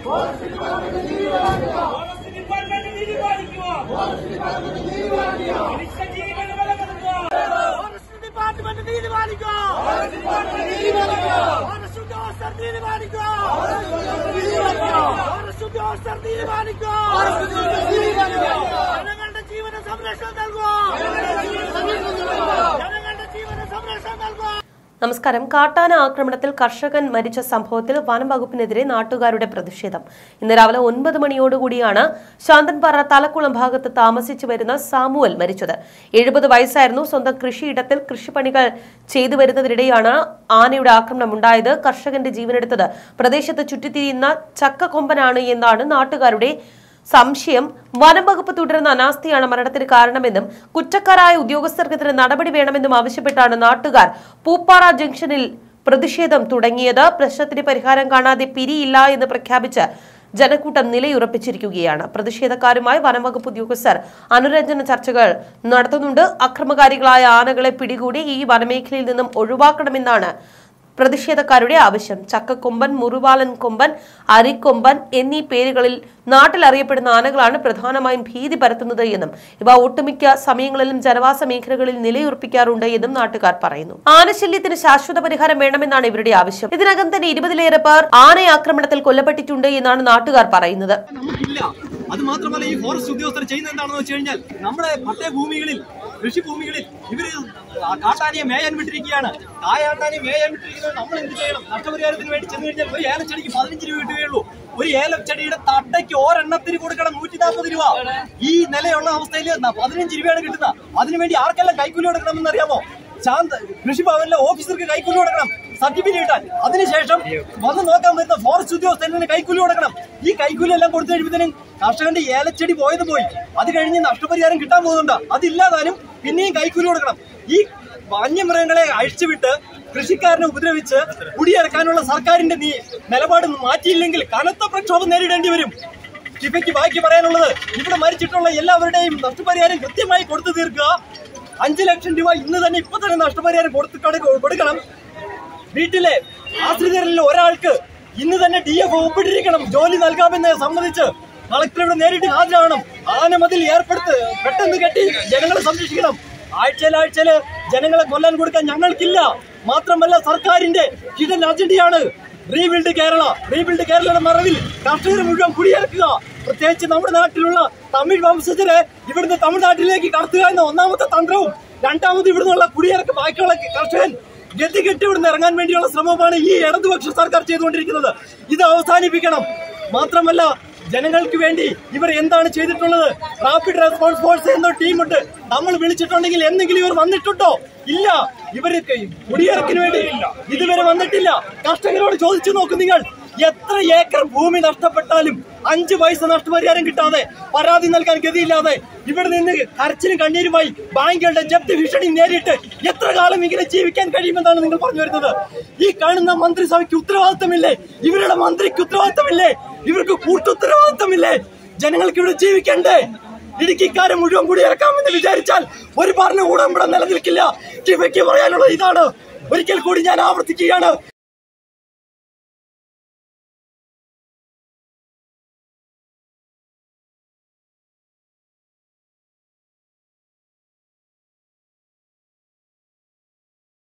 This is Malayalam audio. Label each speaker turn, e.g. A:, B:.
A: ഫോറസ്റ്റ് ഡിപ്പാർട്ട്മെന്റ് നീതി പാലിക്കുക മനുഷ്യ ജീവൻ വില കൊടുക്കുക ഫോറസ്റ്റ് ഡിപ്പാർട്ട്മെന്റ് നീതി പാലിക്കുക ഫോറസ്റ്റ് ഉദ്യോഗസ്ഥർ നീതി പാലിക്കുക ഫോറസ്റ്റ് ഉദ്യോഗസ്ഥർ നീതി പാലിക്കുക ജനങ്ങളുടെ ജീവന സംരക്ഷണം നൽകുക ജനങ്ങളുടെ ജീവന സംരക്ഷണം നൽകുക
B: നമസ്കാരം കാട്ടാന ആക്രമണത്തിൽ കർഷകൻ മരിച്ച സംഭവത്തിൽ വനം വകുപ്പിനെതിരെ നാട്ടുകാരുടെ പ്രതിഷേധം ഇന്ന് രാവിലെ ഒൻപത് മണിയോടുകൂടിയാണ് ശാന്തൻപാറ തലക്കുളം ഭാഗത്ത് താമസിച്ചു വരുന്ന സാമുവൽ മരിച്ചത് എഴുപത് വയസ്സായിരുന്നു സ്വന്തം കൃഷിയിടത്തിൽ കൃഷിപ്പണികൾ ചെയ്തു വരുന്നതിനിടെയാണ് ആനയുടെ ആക്രമണം ഉണ്ടായത് കർഷകന്റെ ജീവനെടുത്തത് പ്രദേശത്ത് ചുറ്റിത്തിരിയുന്ന ചക്കക്കൊമ്പനാണ് എന്നാണ് നാട്ടുകാരുടെ സംശയം വനം വകുപ്പ് തുടരുന്ന അനാസ്ഥയാണ് മരണത്തിന് കാരണമെന്നും കുറ്റക്കാരായ ഉദ്യോഗസ്ഥർക്കെതിരെ നടപടി വേണമെന്നും ആവശ്യപ്പെട്ടാണ് നാട്ടുകാർ പൂപ്പാറ ജംഗ്ഷനിൽ പ്രതിഷേധം തുടങ്ങിയത് പ്രശ്നത്തിന് പരിഹാരം കാണാതെ പിരിയില്ല എന്ന് പ്രഖ്യാപിച്ച് ജനക്കൂട്ടം നിലയുറപ്പിച്ചിരിക്കുകയാണ് പ്രതിഷേധക്കാരുമായി വനംവകുപ്പ് ഉദ്യോഗസ്ഥർ അനുരഞ്ജന ചർച്ചകൾ നടത്തുന്നുണ്ട് അക്രമകാരികളായ ആനകളെ പിടികൂടി ഈ വനമേഖലയിൽ നിന്നും ഒഴിവാക്കണമെന്നാണ് പ്രതിഷേധക്കാരുടെ ആവശ്യം ചക്കക്കൊമ്പൻ മുറുവാലൻ കൊമ്പൻ അരിക്കൊമ്പൻ എന്നീ പേരുകളിൽ നാട്ടിൽ അറിയപ്പെടുന്ന ആനകളാണ് പ്രധാനമായും ഭീതി പരത്തുന്നത് എന്നും ഇവ ഒട്ടുമിക്ക സമയങ്ങളിലും ജനവാസ മേഖലകളിൽ നിലയുറപ്പിക്കാറുണ്ട് എന്നും നാട്ടുകാർ പറയുന്നു ആനശല്യത്തിന് ശാശ്വത പരിഹാരം വേണമെന്നാണ് ഇവരുടെ ആവശ്യം ഇതിനകം തന്നെ ഇരുപതിലേറെ പേർ ആനയാക്രമണത്തിൽ കൊല്ലപ്പെട്ടിട്ടുണ്ട് എന്നാണ് നാട്ടുകാർ പറയുന്നത്
C: നമുക്കില്ല അത് മാത്രമല്ല ഈ ഫോറസ്റ്റ് ഉദ്യോഗസ്ഥർ ചെയ്യുന്നത് എന്താണെന്ന് വെച്ച് കഴിഞ്ഞാൽ നമ്മുടെ പട്ടയ ഭൂമികളിൽ കൃഷിഭൂമികളിൽ ഇവര് ആ കാട്ടാനയെ മേയാൻ വിട്ടിരിക്കുകയാണ് കായാട്ടാനെ മേയാൻ വിട്ടിരിക്കുന്നത് നമ്മൾ എന്ത് ചെയ്യണം നഷ്ടപരിഹാരത്തിന് വേണ്ടി ചെന്ന് കഴിഞ്ഞാൽ ഒരു ഏലച്ചെടിക്ക് പതിനഞ്ച് രൂപ കിട്ടുകയുള്ളൂ ഒരു ഏലച്ചെടിയുടെ തട്ടയ്ക്ക് ഒരെണ്ണത്തിന് കൊടുക്കണം നൂറ്റി നാൽപ്പത് രൂപ ഈ നിലയുള്ള അവസ്ഥയിൽ പതിനഞ്ച് രൂപയാണ് കിട്ടുന്നത് അതിനുവേണ്ടി ആർക്കെല്ലാം കൈക്കൂലി കൊടുക്കണമെന്ന് അറിയാമോ ശാന്ത കൃഷിഭവനിലെ ഓഫീസർക്ക് കൈക്കൂലി കൊടുക്കണം സർട്ടിഫിക്കറ്റ് കിട്ടാൻ അതിനുശേഷം വന്ന് നോക്കാൻ വരുന്ന ഫോറസ്റ്റ് ഉദ്യോഗസ്ഥന് കൈക്കൂലി കൊടുക്കണം ഈ കൈക്കൂലി എല്ലാം കൊടുത്തു കഴിയുമ്പോഴത്തേനും കർഷകന്റെ ഏലച്ചെടി പോയത് പോയി അത് കഴിഞ്ഞ് നഷ്ടപരിഹാരം കിട്ടാൻ പോകുന്നുണ്ട് അതില്ലാതാനും പിന്നെയും കൈക്കൂലി കൊടുക്കണം ഈ വന്യമൃഗങ്ങളെ അഴിച്ചുവിട്ട് കൃഷിക്കാരനെ ഉപദ്രവിച്ച് കുടിയിറക്കാനുള്ള സർക്കാരിന്റെ നീ നിലപാട് മാറ്റിയില്ലെങ്കിൽ കനത്ത പ്രക്ഷോഭം നേരിടേണ്ടി വരും ഇവയ്ക്ക് ബാക്കി പറയാനുള്ളത് ഇവിടെ മരിച്ചിട്ടുള്ള എല്ലാവരുടെയും നഷ്ടപരിഹാരം കൃത്യമായി കൊടുത്തു തീർക്കുക അഞ്ചു ലക്ഷം രൂപ ഇന്ന് തന്നെ ഇപ്പൊ തന്നെ നഷ്ടപരിഹാരം കൊടുത്തു കൊടു- കൊടുക്കണം വീട്ടിലെ ആശ്രിതരിൽ ഒരാൾക്ക് ഇന്ന് തന്നെ ഡി എഫ് ഒപ്പിട്ടിരിക്കണം ജോലി നൽകാമെന്ന് സംബന്ധിച്ച് കളക്ടർ ഇവിടെ നേരിട്ട് ഹാജരാകണം ആനമതിൽ ഏർപ്പെടുത്ത് പെട്ടെന്ന് കെട്ടി ജനങ്ങളെ സംരക്ഷിക്കണം ആഴ്ചയിൽ ആഴ്ചയില് ജനങ്ങളെ കൊല്ലാൻ കൊടുക്കാൻ ഞങ്ങൾക്കില്ല മാത്രമല്ല സർക്കാരിന്റെ ഹിഡൻ അജണ്ടയാണ് റീബിൽഡ് കേരള റീബിൽഡ് കേരളയുടെ മറവിൽ കർഷകർ മുഴുവൻ കുടിയേർക്കുക പ്രത്യേകിച്ച് നമ്മുടെ നാട്ടിലുള്ള തമിഴ് വംശജരെ ഇവിടുന്ന് തമിഴ്നാട്ടിലേക്ക് കടത്തുക എന്ന ഒന്നാമത്തെ തന്ത്രവും രണ്ടാമത് ഇവിടുന്നുള്ള കുടിയേർക്ക് ബാക്കിയുള്ള കർഷകൻ ഗതികെട്ട് ഇവിടുന്ന് ഇറങ്ങാൻ വേണ്ടിയുള്ള ശ്രമമാണ് ഈ ഇടതുപക്ഷ സർക്കാർ ചെയ്തുകൊണ്ടിരിക്കുന്നത് ഇത് അവസാനിപ്പിക്കണം മാത്രമല്ല ജനങ്ങൾക്ക് വേണ്ടി ഇവർ എന്താണ് ചെയ്തിട്ടുള്ളത് റാപ്പിഡ് റെസ്പോൺസ് ഫോഴ്സ് എന്ന ടീമുണ്ട് നമ്മൾ വിളിച്ചിട്ടുണ്ടെങ്കിൽ എന്തെങ്കിലും ഇവർ വന്നിട്ടുണ്ടോ ഇല്ല ഇവര് കുടിയിറക്കിന് വേണ്ടി ഇതുവരെ വന്നിട്ടില്ല കർഷകരോട് ചോദിച്ചു നോക്കും നിങ്ങൾ എത്ര ഏക്കർ ഭൂമി നഷ്ടപ്പെട്ടാലും അഞ്ച് പൈസ നഷ്ടപരിഹാരം കിട്ടാതെ പരാതി നൽകാൻ ഗതിയില്ലാതെ ഇവിടെ നിന്ന് കരച്ചിലും കണ്ണീരുമായി ബാങ്കുകളുടെ ജപ്തി ഭീഷണി നേരിട്ട് എത്ര കാലം ഇങ്ങനെ ജീവിക്കാൻ കഴിയുമെന്നാണ് നിങ്ങൾ പറഞ്ഞു വരുന്നത് ഈ കാണുന്ന മന്ത്രിസഭയ്ക്ക് ഉത്തരവാദിത്തമില്ലേ ഇവരുടെ മന്ത്രിക്ക് ഉത്തരവാദിത്തമില്ലേ ഇവർക്ക് കൂട്ടുത്തരവാദിത്തമില്ലേ ജനങ്ങൾക്ക് ഇവിടെ ജീവിക്കണ്ടേ ഇടുക്കിക്കാരെ മുഴുവൻ കൂടി ഇറക്കാമെന്ന് വിചാരിച്ചാൽ ഒരു ഭരണകൂടം ഇവിടെ നിലനിൽക്കില്ല ഇവയ്ക്ക് പറയാനുള്ളത് ഇതാണ് ഒരിക്കൽ കൂടി ഞാൻ ആവർത്തിക്കുകയാണ്